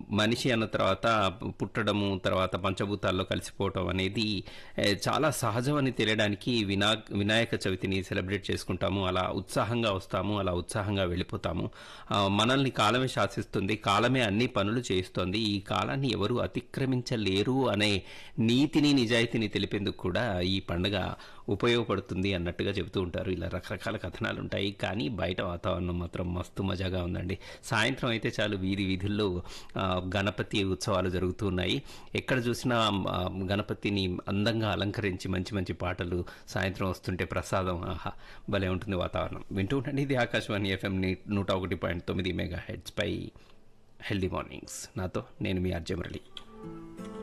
మనిషి అన్న తర్వాత పుట్టడము తర్వాత పంచభూతాల్లో కలిసిపోవటం అనేది ఏ, చాలా సహజం అని తెలియడానికి వినా వినాయక చవితిని సెలబ్రేట్ చేసుకుంటాము అలా ఉత్సాహంగా వస్తాము అలా ఉత్సాహంగా వెళ్ళిపోతాము ఆ, మనల్ని కాలమే శాసిస్తుంది కాలమే అన్ని పనులు చేయిస్తోంది ఈ కాలాన్ని ఎవరు అతిక్రమించలేరు అనే నీతిని నిజాయితీని తెలిపేందుకు కూడా ఈ పండుగ ఉపయోగపడుతుంది అన్నట్టుగా చెబుతూ ఉంటారు ఇలా రకరకాల కథనాలు ఉంటాయి కానీ బయట వాతావరణం మాత్రం మస్తు మజాగా ఉందండి సాయంత్రం అయితే చాలు వీధి వీధుల్లో ఆ, గణపతి ఉత్సవాలు జరుగుతూ ఉన్నాయి ఎక్కడ చూసినా ఆ, గణపతిని అందంగా అలంకరించి మంచి మంచి పాటలు సాయంత్రం వస్తుంటే ప్రసాదం ఆహా భలే ఉంటుంది వాతావరణం వింటూ ఉండండి ఇది ఆకాశవాణి ఎఫ్ఎం నూట ఒకటి పాయింట్ తొమ్మిది మెగా హెడ్స్ పై హెల్దీ మార్నింగ్స్ నాతో నేను మీ అర్జయ మురళి